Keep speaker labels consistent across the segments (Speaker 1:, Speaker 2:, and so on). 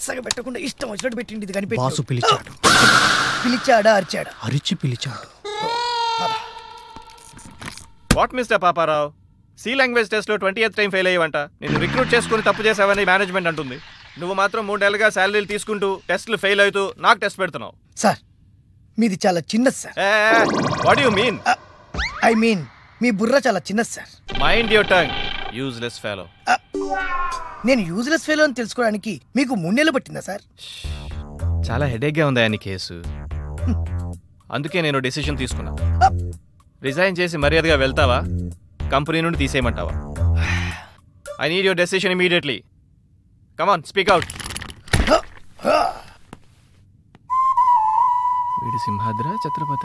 Speaker 1: వరుసగా పెట్టకుండా ఇష్టం వచ్చినట్టు పెట్టింది ఇది కనిపెట్టి
Speaker 2: బాసు పిలిచాడు
Speaker 1: పిలిచాడా అరిచాడా
Speaker 2: అరిచి పిలిచాడు
Speaker 3: what mister Paparao C language టెస్ట్లో ట్వంటీ ఎయిత్ టైం ఫెయిల్ అయ్యవంట నేను రిక్రూట్ చేసుకుని తప్పు చేసావని మేనేజ్మెంట్ అంటుంది నువ్వు మాత్రం మూడేళ్ళుగా శాలరీలు తీసుకుంటూ టెస్ట్లు ఫెయిల్ అవుతూ నాకు టెస్ట్ పెడుతున్నావు
Speaker 1: సార్ మీది చాలా చిన్నది sir
Speaker 3: what you mean
Speaker 1: I mean మీ బుర్ర చాలా చిన్నది sir
Speaker 3: mind your tongue useless fellow
Speaker 1: నేను యూజ్లెస్ ఫెయిల్ అని తెలుసుకోవడానికి మీకు మూడేళ్ళు పట్టిందా సార్
Speaker 3: చాలా హెడేక్గా ఉంది ఆయన కేసు అందుకే నేను డెసిషన్ తీసుకున్నా రిజైన్ చేసి మర్యాదగా వెళ్తావా కంపెనీ నుండి తీసేయమంటావా I need your decision immediately come on speak out వీడి సింహాద్ర ఛత్రపత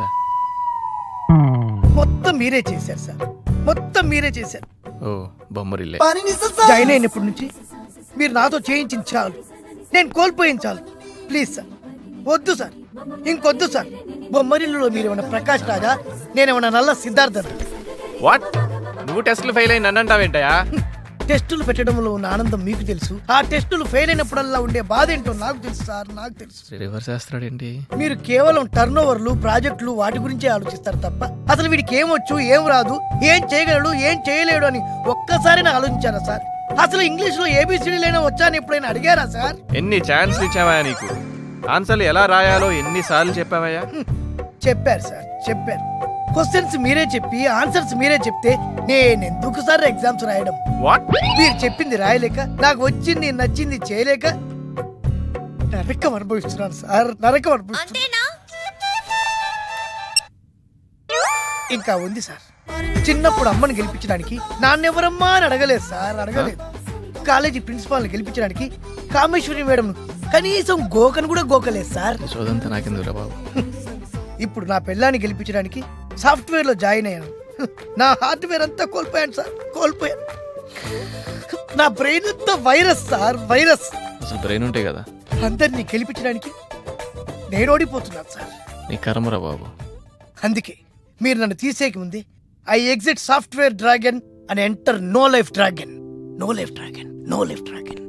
Speaker 1: మొత్తం మీరే చేశారు సార్ మొత్తం మీరే చేశారు
Speaker 3: ఓ బొమ్మరిల్లే
Speaker 1: జాయిన్ అయినప్పటి నుంచి మీరు నాతో చేయించింది చాలు నేను కోల్పోయింది చాలు ప్లీజ్ సార్ వద్దు సార్ ఇంకొద్దు సార్ బొమ్మరిల్లులో మీరు ఏమన్నా ప్రకాష్ రాజా నేనేమన్నా నల్ల సిద్ధార్థ
Speaker 3: వాట్ నువ్వు టెస్ట్లు ఫెయిల్ అయి నన్ను అంటావేంటయా
Speaker 1: టెస్టులు పెట్టడంలో ఉన్న ఆనందం మీకు తెలుసు ఆ టెస్టులు ఫెయిల్ అయినప్పుడల్లా ఉండే బాధ ఏంటో నాకు తెలుసు సార్ నాకు తెలుసు
Speaker 3: రివర్స్ చేస్తాడేంటి
Speaker 1: మీరు కేవలం టర్న్ ఓవర్లు ప్రాజెక్టులు వాటి గురించే ఆలోచిస్తారు తప్ప అసలు వీడికి ఏమొచ్చు ఏం రాదు ఏం చేయగలడు ఏం చేయలేడు అని ఒక్కసారి నాకు ఆలోచించారా సార్ అసలు ఇంగ్లీష్ లో ఏబిసిడీలైనా వచ్చా అని ఎప్పుడైనా అడిగారా సార్
Speaker 3: ఎన్ని ఛాన్స్లు ఇచ్చావా నీకు ఆన్సర్లు ఎలా రాయాలో ఎన్నిసార్లు చెప్పావయ్యా
Speaker 1: చెప్పారు సార్ చెప్పారు క్వశ్చన్స్ మీరే చెప్పి ఆన్సర్స్ మీరే చెప్తే నేను ఎందుకు సార్ ఎగ్జామ్స్ రాయడం
Speaker 3: వాట్
Speaker 1: మీరు చెప్పింది రాయలేక నాకు వచ్చింది నచ్చింది చేయలేక నరకం అనుభవిస్తున్నాను సార్ నరకం అనుభవిస్తున్నాను ఇంకా ఉంది సార్ చిన్నప్పుడు అమ్మని గెలిపించడానికి నాన్నెవరమ్మా అని అడగలేదు సార్ అడగలేదు కాలేజీ ప్రిన్సిపాల్ని గెలిపించడానికి కామేశ్వరి మేడం కనీసం గోకను కూడా గోకలేదు సార్
Speaker 3: సోదంతా నాకెందుకురా బాబు
Speaker 1: ఇప్పుడు నా పెళ్ళాన్ని గెలిపించడానికి సాఫ్ట్వేర్ లో జాయిన్ అయ్యాను నా హార్డ్వేర్ అంతా కోల్పోయాను సార్ కోల్పోయాను నా బ్రెయిన్ అంతా వైరస్ సార్ వైరస్
Speaker 3: అసలు బ్రెయిన్ ఉంటే కదా
Speaker 1: అందరినీ గెలిపించడానికి నేను ఓడిపోతున్నాను సార్
Speaker 3: నీ కర్మరా బాబు
Speaker 1: అందుకే మీరు నన్ను తీసేకి ముందే I exit software dragon and enter no life dragon no life dragon no life dragon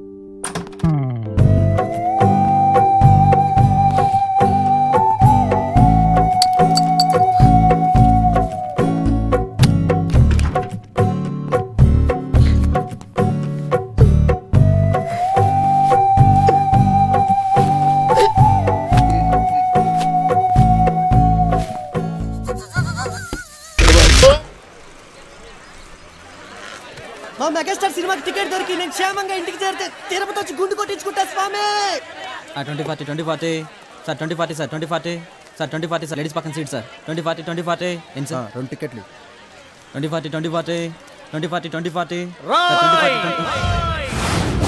Speaker 4: మా మెగాస్టార్ సినిమాకి టికెట్ దొరికి నేను క్షేమంగా ఇంటికి చేరితే తిరుపతి వచ్చి గుండు కొట్టించుకుంటా స్వామి
Speaker 5: twenty forty twenty forty sir twenty forty sir twenty forty sir twenty forty sir ladies పక్కన seat sir twenty forty twenty forty ఏంటి సార్
Speaker 2: రెండు టికెట్లు
Speaker 5: twenty forty twenty forty twenty forty twenty forty twenty forty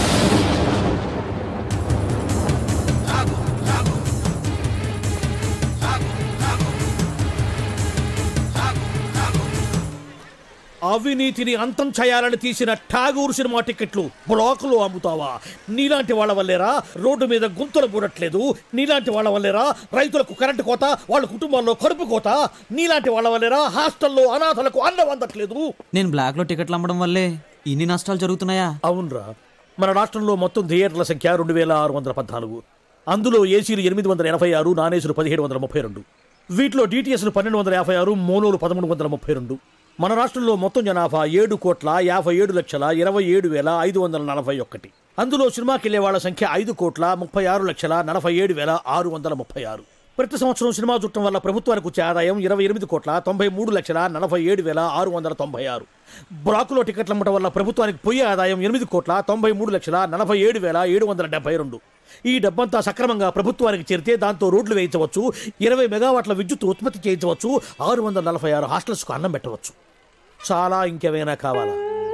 Speaker 6: అవినీతిని అంతం చేయాలని తీసిన Tagore cinema టికెట్లు బ్లాకులు అమ్ముతావా నీలాంటి వాళ్ళ వల్లేరా రోడ్డు మీద గుంతలు పూడట్లేదు నీలాంటి వాళ్ళ వల్లేరా రైతులకు కరెంటు కోత వాళ్ళ కుటుంబాల్లో కడుపు కోత నీలాంటి వాళ్ళ వల్లేరా హాస్టల్లో అనాథలకు అన్నం అందట్లేదు
Speaker 5: నేను బ్లాక్ లో టికెట్లు అమ్మడం వల్లే ఇన్ని నష్టాలు జరుగుతున్నాయా
Speaker 6: అవునరా మన రాష్ట్రంలో మొత్తం థియేటర్ల సంఖ్య రెండు వేల ఆరు వందల పద్నాలుగు అందులో ఏసీలు ఎనిమిది వందల ఎనభై ఆరు నాన్ ఏసీలు పదిహేడు వందల ముప్పై రెండు వీటిలో డిటిఎస్లు పన్నెండు వందల యాభై ఆరు మోనోలు పదమూడు వందల ముప్పై రెండు మన రాష్ట్రంలో మొత్తం జనాభా ఏడు కోట్ల యాభై ఏడు లక్షల ఇరవై ఏడు వేల ఐదు వందల నలభై ఒకటి అందులో సినిమాకి వెళ్లే వాళ్ళ సంఖ్య ఐదు కోట్ల ముప్పై ఆరు లక్షల నలభై ఏడు వేల ఆరు వందల ముప్పై ఆరు ప్రతి సంవత్సరం సినిమా చుట్టం వల్ల ప్రభుత్వానికి వచ్చే ఆదాయం ఇరవై ఎనిమిది కోట్ల తొంభై మూడు లక్షల నలభై ఏడు వేల ఆరు వందల తొంభై ఆరు బ్లాకులో టికెట్లు అమ్మటం వల్ల ప్రభుత్వానికి పోయే ఆదాయం ఎనిమిది కోట్ల తొంభై మూడు లక్షల నలభై ఏడు వేల ఏడు వందల డెబ్బై రెండు ఈ డబ్బంతా సక్రమంగా ప్రభుత్వానికి చేరితే దాంతో రోడ్లు వేయించవచ్చు ఇరవై మెగావాట్ల విద్యుత్ ఉత్పత్తి చేయించవచ్చు ఆరు వందల నలభై ఆరు హాస్టల్స్కు అన్నం పెట్టవచ్చు చాలా ఇంకేమైనా కావాలా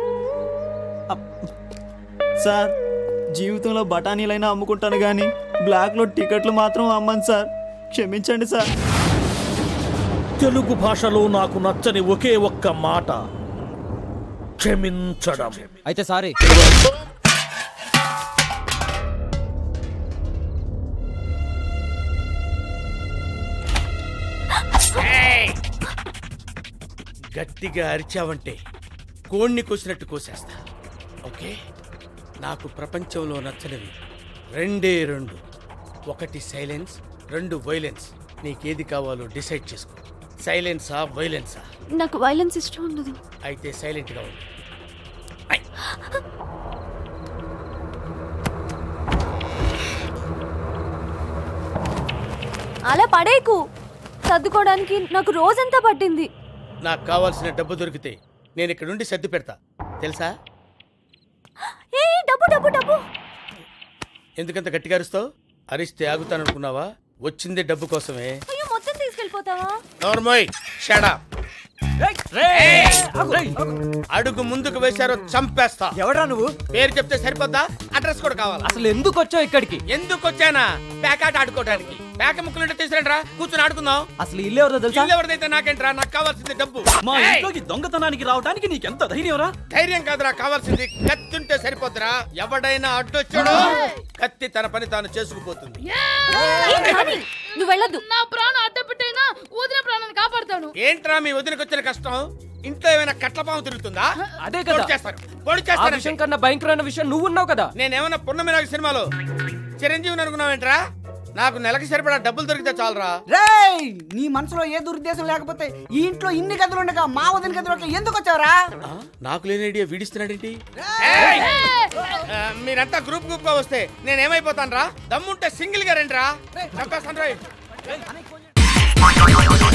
Speaker 4: సార్ జీవితంలో బఠానీలైనా అమ్ముకుంటాను కానీ బ్లాక్లో టికెట్లు మాత్రం అమ్మను సార్ క్షమించండి సార్
Speaker 6: తెలుగు భాషలో నాకు నచ్చని ఒకే ఒక్క మాట క్షమించడం
Speaker 5: అయితే సారీ
Speaker 7: గట్టిగా అరిచావంటే కోణ్ణి కోసినట్టు కోసేస్తా ఓకే నాకు ప్రపంచంలో నచ్చనివి రెండే రెండు ఒకటి సైలెన్స్ రెండు వైలెన్స్ నీకేది కావాలో డిసైడ్ చేసుకో సైలెన్సా వైలెన్సా
Speaker 2: నాకు వైలెన్స్ ఇష్టం ఉండదు
Speaker 7: అయితే సైలెంట్గా ఉండు
Speaker 2: అలా పడేకు సర్దుకోవడానికి నాకు రోజంతా పట్టింది
Speaker 7: నాకు కావాల్సిన డబ్బు దొరికితే నేను ఇక్కడ నుండి సర్ది పెడతా తెలుసా
Speaker 2: ఏ డబ్బు డబ్బు డబ్బు
Speaker 7: ఎందుకంత గట్టిగా అరుస్తావు అరిస్తే ఆగుతాననుకున్నావా వచ్చిందే డబ్బు కోసమే
Speaker 2: అయ్యో మొత్తం తీసుకెళ్ళిపోతావా
Speaker 7: నోర్మోయ్ షడా అడుగు ముందుకు వేశారో చంపేస్తా
Speaker 4: ఎవడ్రా నువ్వు
Speaker 7: పేరు చెప్తే సరిపోద్దా అడ్రస్ కూడా కావాలా
Speaker 4: అసలు ఎందుకు వచ్చావు ఇక్కడికి
Speaker 7: ఎందుకు వచ్చానా పేకాట ఆడుకోవడానికి పేక ముక్కలుంటే తీసుకురండిరా కూర్చొని ఆడుకుందాం
Speaker 4: అసలు ఇల్లు ఎవరో తెలుసా
Speaker 7: ఇల్లు ఎవరిదైతే నాకేంట్రా నాకు కావాల్సింది డబ్బు
Speaker 4: మా
Speaker 7: ఏయ్!
Speaker 4: ఇంట్లోకి దొంగతనానికి రావడానికి నీకెంత ధైర్యంరా
Speaker 7: ధైర్యం కాదురా కావాల్సింది కత్తుంటే సరిపోతురా ఎవడైనా అడ్డొచ్చాడో కత్తి తన పని తాను చేసుకుపోతుంది
Speaker 2: ఏ, నాని, నువ్వు వెళ్ళొద్దు
Speaker 8: నా ప్రాణం అడ్డపెట్టైనా వదిన ప్రాణాన్ని కాపాడుతాను
Speaker 7: ఏంట్రా మీ వదినకి వచ్చిన కష్టం ఇంట్లో ఏమైనా కట్లపాము తిరుగుతుందా
Speaker 9: అదే కదా.
Speaker 7: పొడి చేస్తారు పొడి
Speaker 9: ఆ
Speaker 7: చేస్తారు
Speaker 9: విషయం కన్నా భయంకరమైన విషయం నువ్వు ఉన్నావు కదా
Speaker 7: నేనేమన్నా పున్నమినాగ సినిమాలో చిరంజీవిని అనుకున్నావేంట్రా నాకు నెలకి సరిపడా డబ్బులు దొరికితే చాలరా
Speaker 10: రేయ్ నీ మనసులో ఏ దురుద్దేశం లేకపోతే ఈ ఇంట్లో ఇన్ని గదులు ఉండగా మా వదిన గదిలోకి ఎందుకు వచ్చావురా
Speaker 7: ఆ, నాకు లేని ఐడియా వీడిస్తున్నాడేంటి ఏయ్! ఆ, మీరంతా గ్రూప్ గ్రూప్ గా వస్తే నేనేమైపోతాను రా దమ్ముంటే సింగిల్ గా రండి రా చంపేస్తాను రా